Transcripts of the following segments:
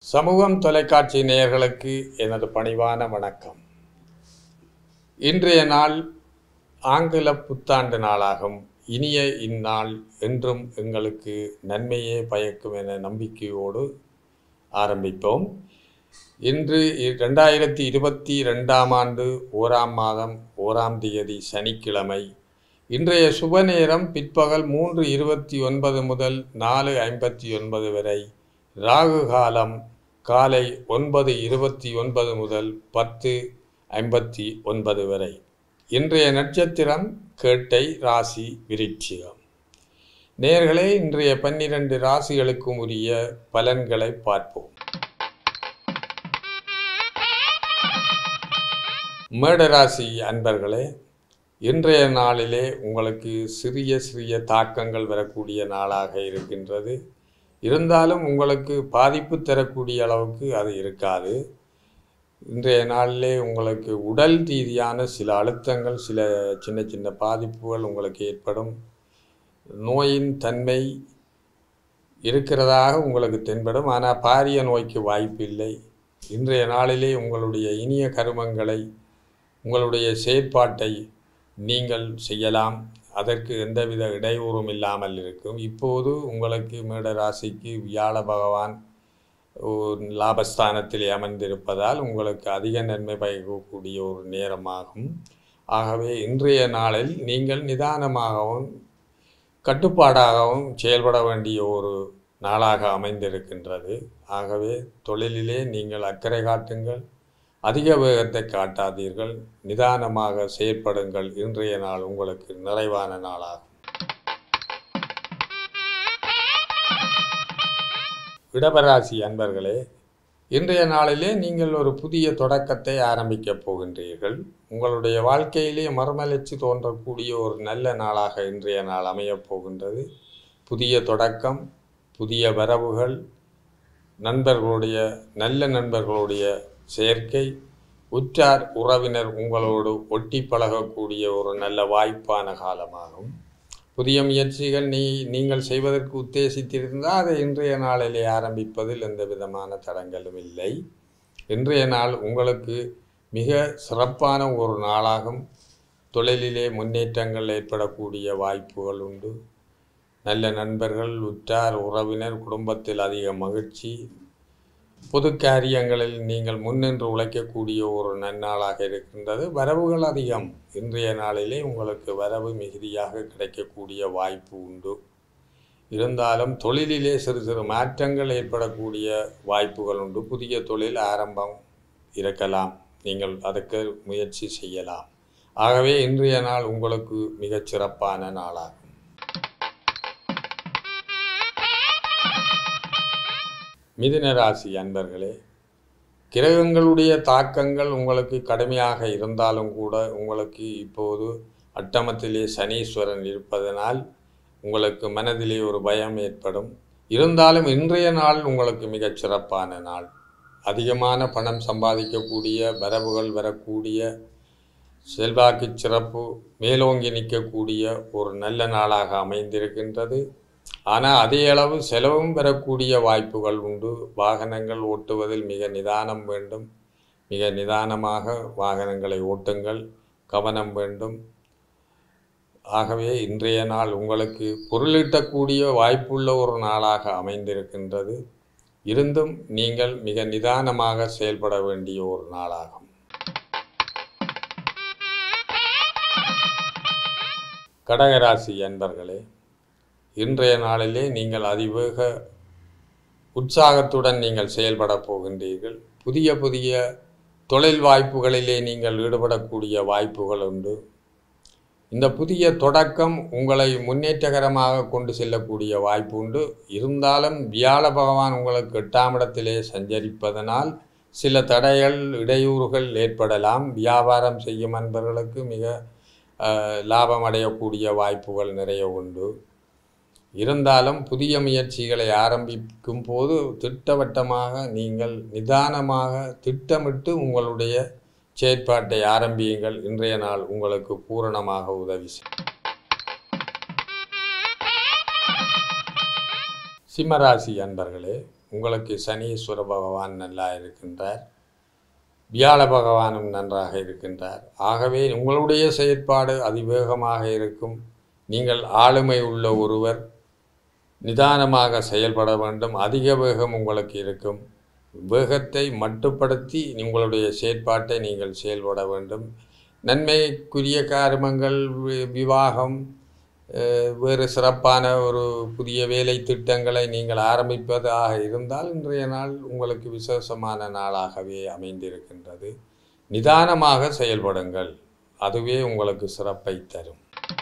சமூகம் தொலைக்காட்சி நேயர்களுக்கு எனது பணிவான வணக்கம் இன்றைய நாள் ஆங்கில புத்தாண்டு நாளாகும் இனிய இந்நாள் என்றும் எங்களுக்கு நன்மையே பயக்கும் என நம்பிக்கையோடு ஆரம்பிப்போம் இன்று ரெண்டாயிரத்தி இருபத்தி ரெண்டாம் ஆண்டு ஓராம் மாதம் ஓராம் தேதி சனிக்கிழமை இன்றைய சுப நேரம் பிற்பகல் மூன்று இருபத்தி ஒன்பது முதல் நாலு ஐம்பத்தி ஒன்பது வரை ராகு காலம் காலை ஒன்பது இருபத்தி ஒன்பது முதல் பத்து ஐம்பத்தி ஒன்பது வரை இன்றைய நட்சத்திரம் கேட்டை ராசி விருட்சிகம் நேர்களே இன்றைய பன்னிரண்டு ராசிகளுக்கும் உரிய பலன்களை பார்ப்போம் மேடராசி அன்பர்களே இன்றைய நாளிலே உங்களுக்கு சிறிய சிறிய தாக்கங்கள் வரக்கூடிய நாளாக இருக்கின்றது இருந்தாலும் உங்களுக்கு பாதிப்பு தரக்கூடிய அளவுக்கு அது இருக்காது இன்றைய நாளிலே உங்களுக்கு உடல் ரீதியான சில அழுத்தங்கள் சில சின்ன சின்ன பாதிப்புகள் உங்களுக்கு ஏற்படும் நோயின் தன்மை இருக்கிறதாக உங்களுக்கு தென்படும் ஆனால் பாரிய நோய்க்கு வாய்ப்பில்லை இன்றைய நாளிலே உங்களுடைய இனிய கருமங்களை உங்களுடைய செயற்பாட்டை நீங்கள் செய்யலாம் அதற்கு எந்தவித இடையூறும் இல்லாமல் இருக்கும் இப்போது உங்களுக்கு மேடராசிக்கு வியாழ பகவான் லாபஸ்தானத்தில் அமர்ந்திருப்பதால் உங்களுக்கு அதிக நன்மை பயக்கக்கூடிய ஒரு நேரமாகும் ஆகவே இன்றைய நாளில் நீங்கள் நிதானமாகவும் கட்டுப்பாடாகவும் செயல்பட வேண்டிய ஒரு நாளாக அமைந்திருக்கின்றது ஆகவே தொழிலிலே நீங்கள் அக்கறை காட்டுங்கள் அதிக வேகத்தை காட்டாதீர்கள் நிதானமாக செயற்படுங்கள் இன்றைய நாள் உங்களுக்கு நிறைவான நாளாகும் இடபராசி அன்பர்களே இன்றைய நாளிலே நீங்கள் ஒரு புதிய தொடக்கத்தை ஆரம்பிக்கப் போகின்றீர்கள் உங்களுடைய வாழ்க்கையிலே மறுமலர்ச்சி தோன்றக்கூடிய ஒரு நல்ல நாளாக இன்றைய நாள் அமையப் போகின்றது புதிய தொடக்கம் புதிய வரவுகள் நண்பர்களுடைய நல்ல நண்பர்களுடைய சேர்க்கை உற்றார் உறவினர் உங்களோடு ஒட்டி பழகக்கூடிய ஒரு நல்ல வாய்ப்பான காலமாகும் புதிய முயற்சிகள் நீ நீங்கள் செய்வதற்கு உத்தேசித்திருந்தால் அதை இன்றைய நாளிலே ஆரம்பிப்பதில் எந்த விதமான தடங்களும் இல்லை இன்றைய நாள் உங்களுக்கு மிக சிறப்பான ஒரு நாளாகும் தொழிலிலே முன்னேற்றங்கள் ஏற்படக்கூடிய வாய்ப்புகள் உண்டு நல்ல நண்பர்கள் உற்றார் உறவினர் குடும்பத்தில் அதிக மகிழ்ச்சி பொது காரியங்களில் நீங்கள் முன்னின்று உழைக்கக்கூடிய ஒரு நன்னாளாக இருக்கின்றது வரவுகள் அதிகம் இன்றைய நாளிலே உங்களுக்கு வரவு மிகுதியாக கிடைக்கக்கூடிய வாய்ப்பு உண்டு இருந்தாலும் தொழிலிலே சிறு சிறு மாற்றங்கள் ஏற்படக்கூடிய வாய்ப்புகள் உண்டு புதிய தொழில் ஆரம்பம் இருக்கலாம் நீங்கள் அதற்கு முயற்சி செய்யலாம் ஆகவே இன்றைய நாள் உங்களுக்கு மிகச் சிறப்பான நாளாகும் மிதுன ராசி அன்பர்களே கிரகங்களுடைய தாக்கங்கள் உங்களுக்கு கடுமையாக இருந்தாலும் கூட உங்களுக்கு இப்போது அட்டமத்திலே சனீஸ்வரன் இருப்பதனால் உங்களுக்கு மனதிலே ஒரு பயம் ஏற்படும் இருந்தாலும் இன்றைய நாள் உங்களுக்கு மிகச் சிறப்பான நாள் அதிகமான பணம் சம்பாதிக்கக்கூடிய வரவுகள் வரக்கூடிய செல்வாக்கு சிறப்பு மேலோங்கி நிற்கக்கூடிய ஒரு நல்ல நாளாக அமைந்திருக்கின்றது ஆனால் அதே அளவு செலவும் பெறக்கூடிய வாய்ப்புகள் உண்டு வாகனங்கள் ஓட்டுவதில் மிக நிதானம் வேண்டும் மிக நிதானமாக வாகனங்களை ஓட்டுங்கள் கவனம் வேண்டும் ஆகவே இன்றைய நாள் உங்களுக்கு பொருளீட்டக்கூடிய வாய்ப்புள்ள ஒரு நாளாக அமைந்திருக்கின்றது இருந்தும் நீங்கள் மிக நிதானமாக செயல்பட வேண்டிய ஒரு நாளாகும் கடகராசி அன்பர்களே இன்றைய நாளிலே நீங்கள் அதிவேக உற்சாகத்துடன் நீங்கள் செயல்பட போகின்றீர்கள் புதிய புதிய தொழில் வாய்ப்புகளிலே நீங்கள் ஈடுபடக்கூடிய வாய்ப்புகள் உண்டு இந்த புதிய தொடக்கம் உங்களை முன்னேற்றகரமாக கொண்டு செல்லக்கூடிய வாய்ப்பு உண்டு இருந்தாலும் வியாழ பகவான் உங்களுக்கு எட்டாம் இடத்திலே சஞ்சரிப்பதனால் சில தடைகள் இடையூறுகள் ஏற்படலாம் வியாபாரம் செய்யும் அன்பர்களுக்கு மிக லாபம் அடையக்கூடிய வாய்ப்புகள் நிறைய உண்டு இருந்தாலும் புதிய முயற்சிகளை ஆரம்பிக்கும் போது திட்டவட்டமாக நீங்கள் நிதானமாக திட்டமிட்டு உங்களுடைய செயற்பாட்டை ஆரம்பியுங்கள் இன்றைய நாள் உங்களுக்கு பூரணமாக உதவி செய்யும் சிம்மராசி அன்பர்களே உங்களுக்கு சனீஸ்வர பகவான் நல்லா இருக்கின்றார் வியாழ பகவானும் நன்றாக இருக்கின்றார் ஆகவே உங்களுடைய செயற்பாடு அதிவேகமாக இருக்கும் நீங்கள் ஆளுமை உள்ள ஒருவர் நிதானமாக செயல்பட வேண்டும் அதிக வேகம் உங்களுக்கு இருக்கும் வேகத்தை மட்டுப்படுத்தி உங்களுடைய செயற்பாட்டை நீங்கள் செயல்பட வேண்டும் நன்மைக்குரிய காரணங்கள் வி- விவாகம் அஹ், வேறு சிறப்பான ஒரு புதிய வேலை திட்டங்களை நீங்கள் ஆரம்பிப்பதாக இருந்தால் இன்றைய நாள் உங்களுக்கு விசேஷமான நாளாகவே அமைந்திருக்கின்றது நிதானமாக செயல்படுங்கள் அதுவே உங்களுக்கு சிறப்பை தரும்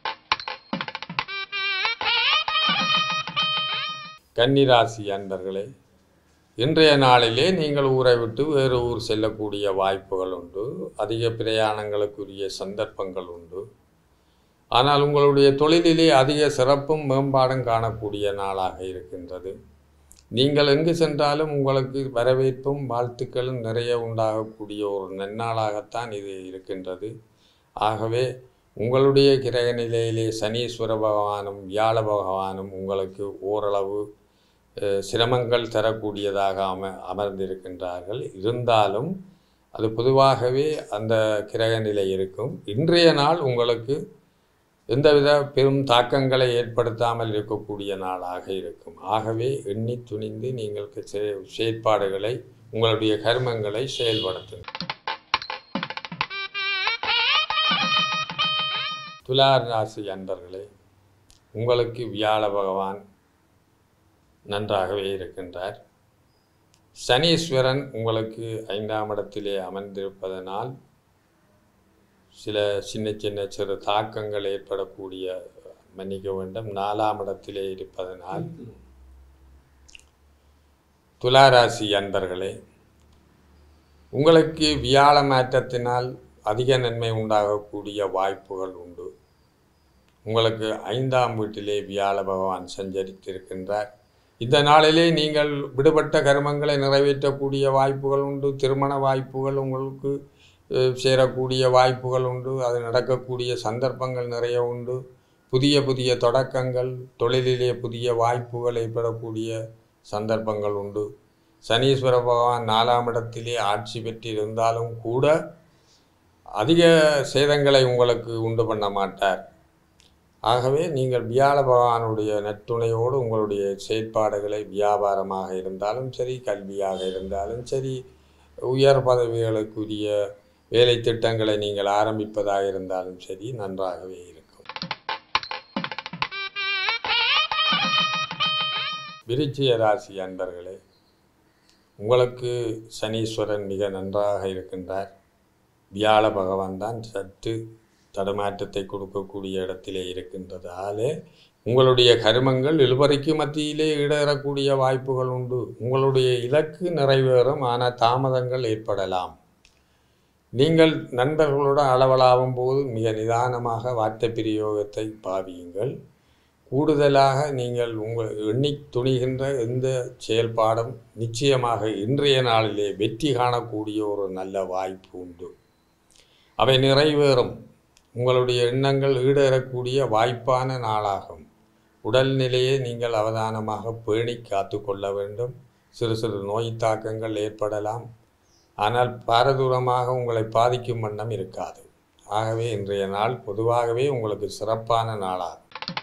கன்னிராசி அன்பர்களே இன்றைய நாளிலே நீங்கள் ஊரை விட்டு வேறு ஊர் செல்லக்கூடிய வாய்ப்புகள் உண்டு அதிக பிரயாணங்களுக்குரிய சந்தர்ப்பங்கள் உண்டு ஆனால் உங்களுடைய தொழிலிலே அதிக சிறப்பும் மேம்பாடும் காணக்கூடிய நாளாக இருக்கின்றது நீங்கள் எங்கு சென்றாலும் உங்களுக்கு வரவேற்பும் வாழ்த்துக்களும் நிறைய உண்டாகக்கூடிய ஒரு நன்னாளாகத்தான் இது இருக்கின்றது ஆகவே உங்களுடைய கிரக நிலையிலே சனீஸ்வர பகவானும் வியாழ பகவானும் உங்களுக்கு ஓரளவு அஹ், சிரமங்கள் தரக்கூடியதாக அம அமர்ந்திருக்கின்றார்கள் இருந்தாலும் அது பொதுவாகவே அந்த கிரக நிலை இருக்கும் இன்றைய நாள் உங்களுக்கு எந்தவித பெரும் தாக்கங்களை ஏற்படுத்தாமல் இருக்கக்கூடிய நாளாக இருக்கும் ஆகவே எண்ணி துணிந்து நீங்கள் செ- செயற்பாடுகளை உங்களுடைய கர்மங்களை செயல்படுத்துங்கள் துலார் ராசி அன்பர்களே உங்களுக்கு வியாழ பகவான் நன்றாகவே இருக்கின்றார் சனீஸ்வரன் உங்களுக்கு ஐந்தாம் இடத்திலே அமர்ந்திருப்பதனால் சில சின்ன சின்ன சிறு தாக்கங்கள் ஏற்படக்கூடிய மன்னிக்க வேண்டும் நாலாம் இடத்திலே இருப்பதனால் துளாராசி அன்பர்களே உங்களுக்கு வியாழ மாற்றத்தினால் அதிக நன்மை உண்டாகக்கூடிய வாய்ப்புகள் உண்டு உங்களுக்கு ஐந்தாம் வீட்டிலே வியாழ பகவான் சஞ்சரித்திருக்கின்றார் இந்த நாளிலே நீங்கள் விடுபட்ட கர்மங்களை நிறைவேற்றக்கூடிய வாய்ப்புகள் உண்டு திருமண வாய்ப்புகள் உங்களுக்கு அஹ், சேரக்கூடிய வாய்ப்புகள் உண்டு அது நடக்கக்கூடிய சந்தர்ப்பங்கள் நிறைய உண்டு புதிய புதிய தொடக்கங்கள் தொழிலிலே புதிய வாய்ப்புகள் ஏற்படக்கூடிய சந்தர்ப்பங்கள் உண்டு சனீஸ்வர பகவான் நாலாம் இடத்திலே ஆட்சி பெற்றிருந்தாலும் கூட அதிக சேதங்களை உங்களுக்கு உண்டு பண்ண மாட்டார் ஆகவே நீங்கள் வியாழ பகவானுடைய நற்றுணையோடு உங்களுடைய செயற்பாடுகளை வியாபாரமாக இருந்தாலும் சரி கல்வியாக இருந்தாலும் சரி உயர் பதவிகளுக்குரிய வேலை திட்டங்களை நீங்கள் ஆரம்பிப்பதாக இருந்தாலும் சரி நன்றாகவே இருக்கும் விருச்சிக ராசி அன்பர்களே உங்களுக்கு சனீஸ்வரன் மிக நன்றாக இருக்கின்றார் வியாழ பகவான் தான் சற்று தடுமாற்றத்தை கொடுக்கக்கூடிய இடத்திலே இருக்கின்றதாலே உங்களுடைய கருமங்கள் இழுபறிக்கு மத்தியிலே ஈடேறக்கூடிய வாய்ப்புகள் உண்டு உங்களுடைய இலக்கு நிறைவேறும் ஆனால் தாமதங்கள் ஏற்படலாம் நீங்கள் நண்பர்களுடன் அளவலாவும் போது மிக நிதானமாக வார்த்தை பிரயோகத்தை பாவியுங்கள் கூடுதலாக நீங்கள் உங்கள் எண்ணி துணிகின்ற எந்த செயல்பாடும் நிச்சயமாக இன்றைய நாளிலே வெற்றி காணக்கூடிய ஒரு நல்ல வாய்ப்பு உண்டு அவை நிறைவேறும் உங்களுடைய எண்ணங்கள் ஈடேறக்கூடிய வாய்ப்பான நாளாகும் உடல்நிலையை நீங்கள் அவதானமாக பேணி காத்து கொள்ள வேண்டும் சிறு சிறு நோய் தாக்கங்கள் ஏற்படலாம் ஆனால் பாரதூரமாக உங்களை பாதிக்கும் வண்ணம் இருக்காது ஆகவே இன்றைய நாள் பொதுவாகவே உங்களுக்கு சிறப்பான நாளாகும்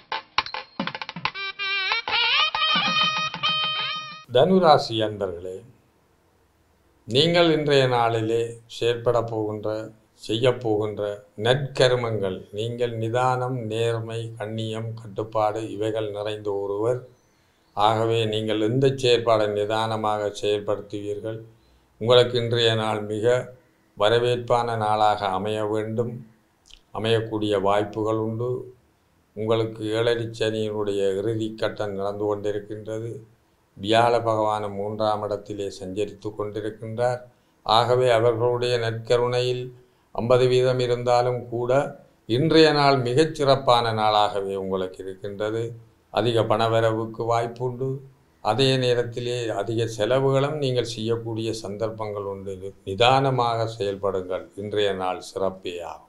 தனுராசி அன்பர்களே நீங்கள் இன்றைய நாளிலே செயற்பட போகின்ற செய்யப் போகின்ற நற்கருமங்கள் நீங்கள் நிதானம் நேர்மை கண்ணியம் கட்டுப்பாடு இவைகள் நிறைந்த ஒருவர் ஆகவே நீங்கள் எந்த செயற்பாடை நிதானமாக செயல்படுத்துவீர்கள் உங்களுக்கு இன்றைய நாள் மிக வரவேற்பான நாளாக அமைய வேண்டும் அமையக்கூடிய வாய்ப்புகள் உண்டு உங்களுக்கு ஏழரை சனியினுடைய இறுதி கட்டம் நடந்து கொண்டிருக்கின்றது வியாழ பகவான் மூன்றாம் இடத்திலே சஞ்சரித்து கொண்டிருக்கின்றார் ஆகவே அவர்களுடைய நற்கருணையில் ஐம்பது வீதம் இருந்தாலும் கூட இன்றைய நாள் மிகச் சிறப்பான நாளாகவே உங்களுக்கு இருக்கின்றது அதிக பணவரவுக்கு வாய்ப்புண்டு அதே நேரத்திலே அதிக செலவுகளும் நீங்கள் செய்யக்கூடிய சந்தர்ப்பங்கள் உண்டு நிதானமாக செயல்படுங்கள் இன்றைய நாள் சிறப்பே ஆகும்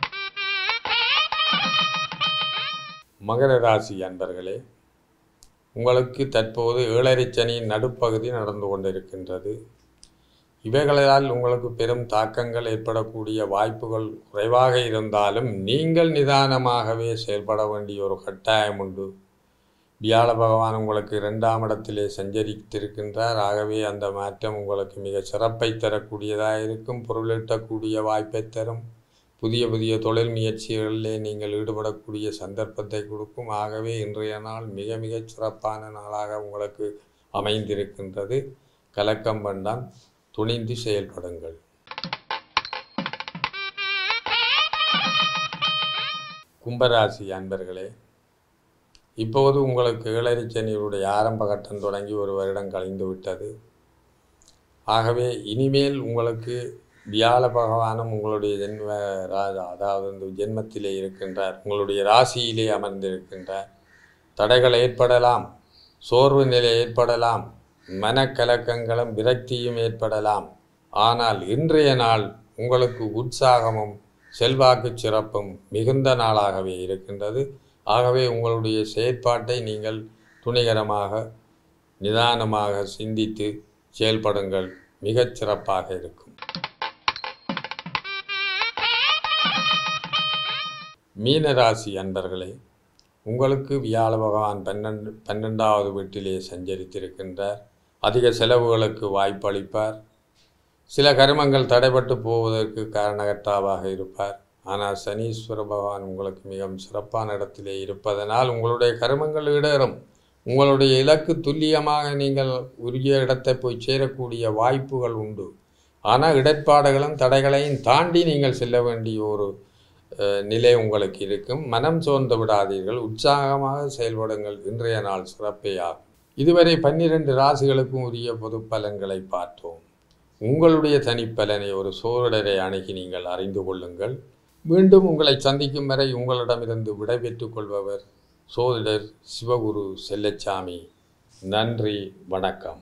மகர ராசி அன்பர்களே உங்களுக்கு தற்போது ஏழரை சனியின் நடுப்பகுதி நடந்து கொண்டிருக்கின்றது இவைகளால் உங்களுக்கு பெரும் தாக்கங்கள் ஏற்படக்கூடிய வாய்ப்புகள் குறைவாக இருந்தாலும் நீங்கள் நிதானமாகவே செயல்பட வேண்டிய ஒரு கட்டாயம் உண்டு வியாழ பகவான் உங்களுக்கு இரண்டாம் இடத்திலே சஞ்சரித்திருக்கின்றார் ஆகவே அந்த மாற்றம் உங்களுக்கு மிக சிறப்பை தரக்கூடியதாக இருக்கும் பொருளீட்டக்கூடிய வாய்ப்பை தரும் புதிய புதிய தொழில் முயற்சிகளிலே நீங்கள் ஈடுபடக்கூடிய சந்தர்ப்பத்தை கொடுக்கும் ஆகவே இன்றைய நாள் மிக மிகச் சிறப்பான நாளாக உங்களுக்கு அமைந்திருக்கின்றது கலக்கம் வேண்டாம் துணிந்து செயல்படுங்கள் கும்பராசி அன்பர்களே இப்போது உங்களுக்கு ஏழரை சனியுடைய ஆரம்ப கட்டம் தொடங்கி ஒரு வருடம் கழிந்து விட்டது ஆகவே இனிமேல் உங்களுக்கு வியாழ பகவானும் உங்களுடைய ஜென்ம ராஜா அதாவது இந்த ஜென்மத்திலே இருக்கின்றார் உங்களுடைய ராசியிலே அமர்ந்திருக்கின்றார் தடைகள் ஏற்படலாம் சோர்வு நிலை ஏற்படலாம் மனக்கலக்கங்களும் விரக்தியும் ஏற்படலாம் ஆனால் இன்றைய நாள் உங்களுக்கு உற்சாகமும் செல்வாக்கு சிறப்பும் மிகுந்த நாளாகவே இருக்கின்றது ஆகவே உங்களுடைய செயற்பாட்டை நீங்கள் துணிகரமாக நிதானமாக சிந்தித்து செயல்படுங்கள் மிகச் சிறப்பாக இருக்கும் மீனராசி அன்பர்களே உங்களுக்கு வியாழ பகவான் பன்னெண்டு பன்னெண்டாவது வீட்டிலே சஞ்சரித்திருக்கின்றார் அதிக செலவுகளுக்கு வாய்ப்பளிப்பார் சில கர்மங்கள் தடைபட்டு போவதற்கு காரணகர்த்தாவாக இருப்பார் ஆனால் சனீஸ்வர பகவான் உங்களுக்கு மிகவும் சிறப்பான இடத்திலே இருப்பதனால் உங்களுடைய கர்மங்கள் இடரும் உங்களுடைய இலக்கு துல்லியமாக நீங்கள் உரிய இடத்தை போய் சேரக்கூடிய வாய்ப்புகள் உண்டு ஆனால் இடர்பாடுகளும் தடைகளையும் தாண்டி நீங்கள் செல்ல வேண்டிய ஒரு அஹ், நிலை உங்களுக்கு இருக்கும் மனம் சோர்ந்து விடாதீர்கள் உற்சாகமாக செயல்படுங்கள் இன்றைய நாள் சிறப்பே ஆகும் இதுவரை பன்னிரண்டு ராசிகளுக்கும் உரிய பொது பலன்களை பார்த்தோம் உங்களுடைய தனிப்பலனை ஒரு சோழரை அணுகி நீங்கள் அறிந்து கொள்ளுங்கள் மீண்டும் உங்களை சந்திக்கும் வரை உங்களிடமிருந்து விடைபெற்றுக் கொள்பவர் சோதிடர் சிவகுரு செல்லச்சாமி நன்றி வணக்கம்